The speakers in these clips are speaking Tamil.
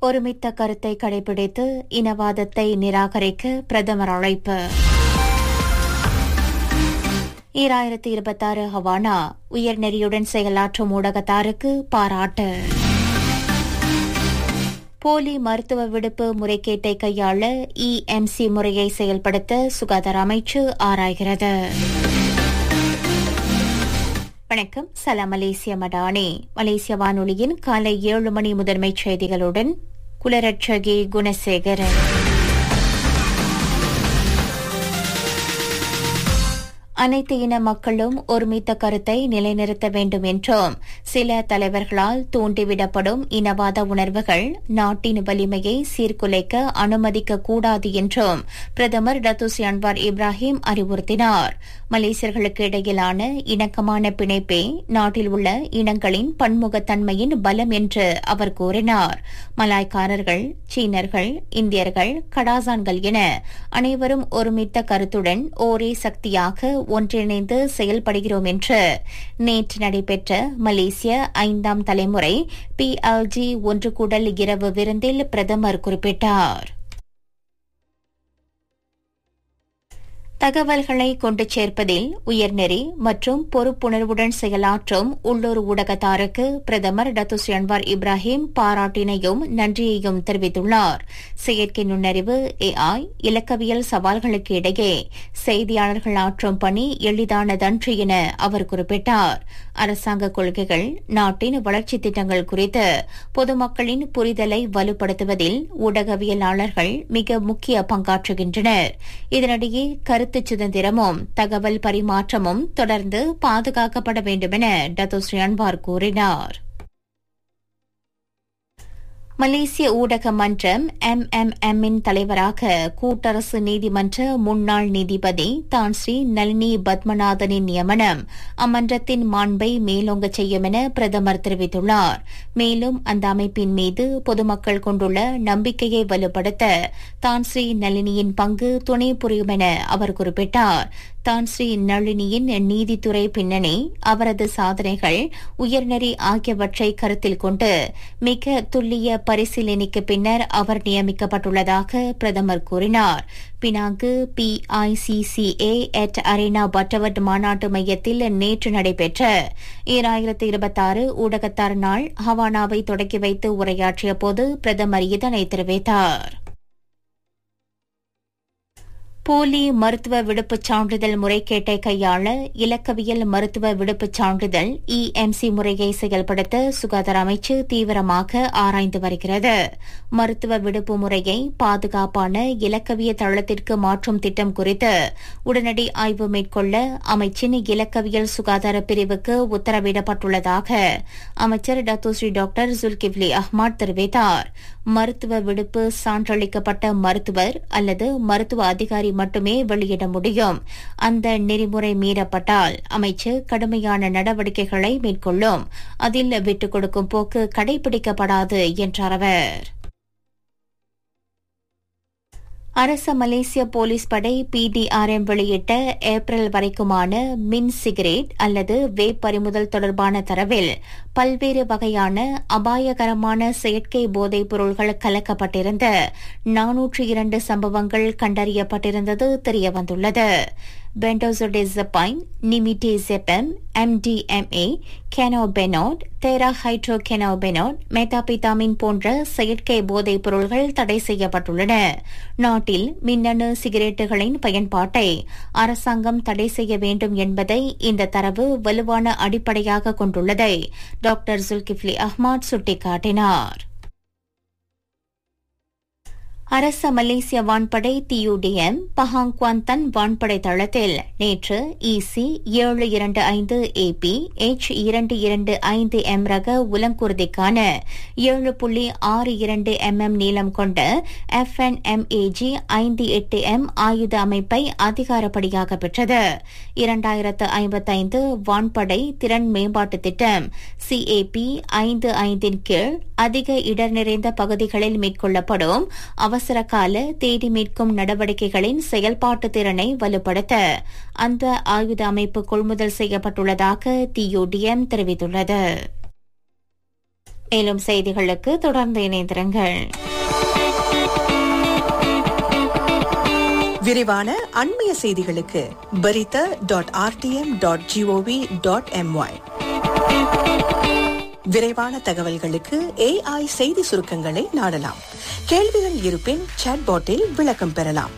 ஒருமித்த கருத்தை கடைபிடித்து இனவாதத்தை நிராகரிக்க பிரதமர் அழைப்பு ஈராயிரத்தி இருபத்தாறு ஹவானா உயர்நெறியுடன் செயலாற்றும் ஊடகத்தாருக்கு பாராட்டு போலி மருத்துவ விடுப்பு முறைகேட்டை கையாள இஎம்சி முறையை செயல்படுத்த சுகாதார அமைச்சு ஆராய்கிறது வணக்கம் சலாம் மலேசிய மடானே மலேசிய வானொலியின் காலை ஏழு மணி முதன்மைச் செய்திகளுடன் குலரட்சகி குணசேகரன் அனைத்து இன மக்களும் ஒருமித்த கருத்தை நிலைநிறுத்த வேண்டும் என்றும் சில தலைவர்களால் தூண்டிவிடப்படும் இனவாத உணர்வுகள் நாட்டின் வலிமையை சீர்குலைக்க அனுமதிக்க கூடாது என்றும் பிரதமர் டத்துசி அன்வார் இப்ராஹிம் அறிவுறுத்தினார் மலேசியர்களுக்கு இடையிலான இணக்கமான பிணைப்பே நாட்டில் உள்ள இனங்களின் பன்முகத்தன்மையின் பலம் என்று அவர் கூறினார் மலாய்க்காரர்கள் சீனர்கள் இந்தியர்கள் கடாசான்கள் என அனைவரும் ஒருமித்த கருத்துடன் ஒரே சக்தியாக ஒன்றிணைந்து செயல்படுகிறோம் என்று நேற்று நடைபெற்ற மலேசிய ஐந்தாம் தலைமுறை பிஎல்ஜி ஒன்று கூடல் இரவு விருந்தில் பிரதமர் குறிப்பிட்டார் தகவல்களை கொண்டு சேர்ப்பதில் உயர்நெறி மற்றும் பொறுப்புணர்வுடன் செயலாற்றும் உள்ளூர் ஊடகத்தாருக்கு பிரதமர் டத்துஸ்ரீ அன்வார் இப்ராஹிம் பாராட்டினையும் நன்றியையும் தெரிவித்துள்ளார் செயற்கை நுண்ணறிவு ஏஐ இலக்கவியல் சவால்களுக்கு இடையே செய்தியாளர்கள் ஆற்றும் பணி எளிதானதன்று என அவர் குறிப்பிட்டார் அரசாங்க கொள்கைகள் நாட்டின் வளர்ச்சி திட்டங்கள் குறித்து பொதுமக்களின் புரிதலை வலுப்படுத்துவதில் ஊடகவியலாளர்கள் மிக முக்கிய பங்காற்றுகின்றனர் இதனிடையே கருத்து சுதந்திரமும் தகவல் பரிமாற்றமும் தொடர்ந்து பாதுகாக்கப்பட வேண்டுமென டத்தோஸ்ரீ அன்வார் கூறினார் மலேசிய ஊடக மன்றம் எம்எம்எம்மின் தலைவராக கூட்டரசு நீதிமன்ற முன்னாள் நீதிபதி தான் ஸ்ரீ நளினி பத்மநாதனின் நியமனம் அம்மன்றத்தின் மாண்பை மேலோங்க செய்யும் என பிரதமர் தெரிவித்துள்ளார் மேலும் அந்த அமைப்பின் மீது பொதுமக்கள் கொண்டுள்ள நம்பிக்கையை வலுப்படுத்த தான் ஸ்ரீ நளினியின் பங்கு துணை புரியும் என அவர் குறிப்பிட்டார் தான் ஸ்ரீ நளினியின் நீதித்துறை பின்னணி அவரது சாதனைகள் உயர்நெறி ஆகியவற்றை கருத்தில் கொண்டு மிக துல்லிய பரிசீலனைக்கு பின்னர் அவர் நியமிக்கப்பட்டுள்ளதாக பிரதமர் கூறினார் பினாங்கு பிஐசிசிஏ எட் அரேனா பட்டவட் மாநாட்டு மையத்தில் நேற்று நடைபெற்ற ஈராயிரத்து இருபத்தாறு ஊடகத்தார் நாள் ஹவானாவை தொடக்கி வைத்து உரையாற்றிய போது பிரதமர் இதனை தெரிவித்தார் போலி மருத்துவ விடுப்புச் சான்றிதழ் முறைகேட்டை கையாள இலக்கவியல் மருத்துவ விடுப்புச் சான்றிதழ் இஎம்சி முறையை செயல்படுத்த சுகாதார அமைச்சு தீவிரமாக ஆராய்ந்து வருகிறது மருத்துவ விடுப்பு முறையை பாதுகாப்பான இலக்கவிய தளத்திற்கு மாற்றும் திட்டம் குறித்து உடனடி ஆய்வு மேற்கொள்ள அமைச்சின் இலக்கவியல் சுகாதார பிரிவுக்கு உத்தரவிடப்பட்டுள்ளதாக அமைச்சர் டத்தோஸ்ரீ டாக்டர் ஜுல்கிவ்லி அஹ்மத் தெரிவித்தார் மருத்துவ விடுப்பு சான்றளிக்கப்பட்ட மருத்துவர் அல்லது மருத்துவ அதிகாரி மட்டுமே வெளியிட முடியும் அந்த நெறிமுறை மீறப்பட்டால் அமைச்சு கடுமையான நடவடிக்கைகளை மேற்கொள்ளும் அதில் விட்டுக் கொடுக்கும் போக்கு கடைபிடிக்கப்படாது என்றார் அவர் அரச மலேசிய போலீஸ் படை பிடிஆர்எம் வெளியிட்ட ஏப்ரல் வரைக்குமான மின் சிகரெட் அல்லது வேப் பறிமுதல் தொடர்பான தரவில் பல்வேறு வகையான அபாயகரமான செயற்கை போதைப் பொருள்கள் கலக்கப்பட்டிருந்த நானூற்று இரண்டு சம்பவங்கள் கண்டறியப்பட்டிருந்தது தெரியவந்துள்ளது பென்டோசோடேசபைன் நிமிடேசெபம் எம்டிஎம்ஏ கெனோபெனோட் தேரா ஹைட்ரோ கெனோபெனோட் மெத்தாபிதாமின் போன்ற செயற்கை போதைப் பொருள்கள் தடை செய்யப்பட்டுள்ளன நாட்டில் மின்னணு சிகரெட்டுகளின் பயன்பாட்டை அரசாங்கம் தடை செய்ய வேண்டும் என்பதை இந்த தரவு வலுவான அடிப்படையாக கொண்டுள்ளதை டாக்டர் ஜுல்கிஃப்லி அஹ்மத் சுட்டிக்காட்டினார் அரச மலேசிய வான்படை டியூடிஎம் பஹாங்குவாந்தன் வான்படை தளத்தில் நேற்று இசி ஏழு இரண்டு ஐந்து ஏபி எச் இரண்டு இரண்டு ஐந்து எம் ரக உலங்குருதிக்கான ஏழு புள்ளி ஆறு இரண்டு எம்எம் நீளம் கொண்ட எஃப்என்எம்ஏஜி ஐந்து எட்டு எம் ஆயுத அமைப்பை அதிகாரப்படியாக பெற்றது இரண்டாயிரத்து ஐம்பத்தைந்து வான்படை திறன் மேம்பாட்டு திட்டம் சிஏபி ஐந்து ஐந்தின் கீழ் அதிக இடர் நிறைந்த பகுதிகளில் மேற்கொள்ளப்படும் அவசர கால தேடி மீட்கும் நடவடிக்கைகளின் செயல்பாட்டு திறனை வலுப்படுத்த அந்த ஆயுத அமைப்பு கொள்முதல் செய்யப்பட்டுள்ளதாக டியூடிஎம் தெரிவித்துள்ளது மேலும் செய்திகளுக்கு தொடர்ந்து இணைந்திருங்கள் விரிவான அண்மைய செய்திகளுக்கு berita dot RTM dot GOV dot MY விரைவான தகவல்களுக்கு ஏஐ செய்தி சுருக்கங்களை நாடலாம் கேள்விகள் இருப்பின் சாட்பாட்டில் விளக்கம் பெறலாம்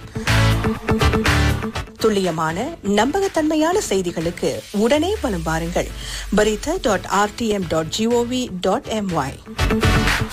துல்லியமான நம்பகத்தன்மையான செய்திகளுக்கு உடனே வலம் பாருங்கள் berita dot RTM dot GOV dot MY